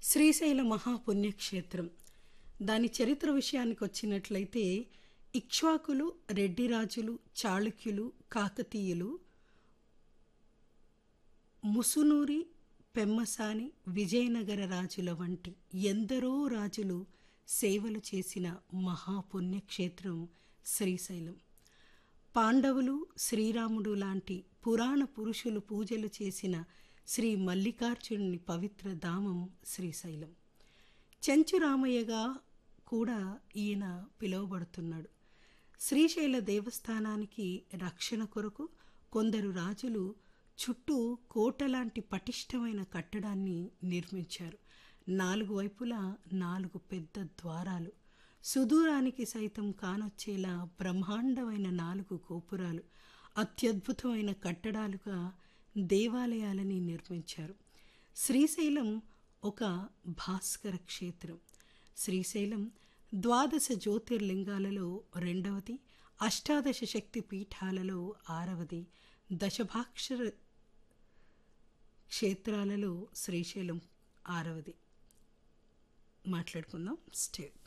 శ్రీశైల మహాపుణ్యక్షేత్రం దాని చరిత్ర విషయానికి వచ్చినట్లయితే ఇక్ష్వాకులు రెడ్డి రాజులు చాళుక్యులు కాకతీయులు ముసునూరి పెమ్మసాని విజయనగర రాజుల వంటి ఎందరో రాజులు సేవలు చేసిన మహాపుణ్యక్షేత్రం శ్రీశైలం పాండవులు శ్రీరాముడు లాంటి పురాణ పురుషులు పూజలు చేసిన శ్రీ మల్లికార్జునుని పవిత్ర ధామం శ్రీశైలం చెంచురామయ్యగా కూడా ఈయన పిలువబడుతున్నాడు శ్రీశైల దేవస్థానానికి రక్షణ కొరకు కొందరు రాజులు చుట్టూ కోట లాంటి పటిష్టమైన కట్టడాన్ని నిర్మించారు నాలుగు వైపులా నాలుగు పెద్ద ద్వారాలు సుదూరానికి సైతం కానొచ్చేలా బ్రహ్మాండమైన నాలుగు గోపురాలు అత్యద్భుతమైన కట్టడాలుగా దేవాలయాలని నిర్మించారు శ్రీశైలం ఒక భాస్కర క్షేత్రం శ్రీశైలం ద్వాదశ జ్యోతిర్లింగాలలో రెండవది అష్టాదశ శక్తి పీఠాలలో ఆరవది దశభాక్షర క్షేత్రాలలో శ్రీశైలం ఆరవది మాట్లాడుకుందాం స్టే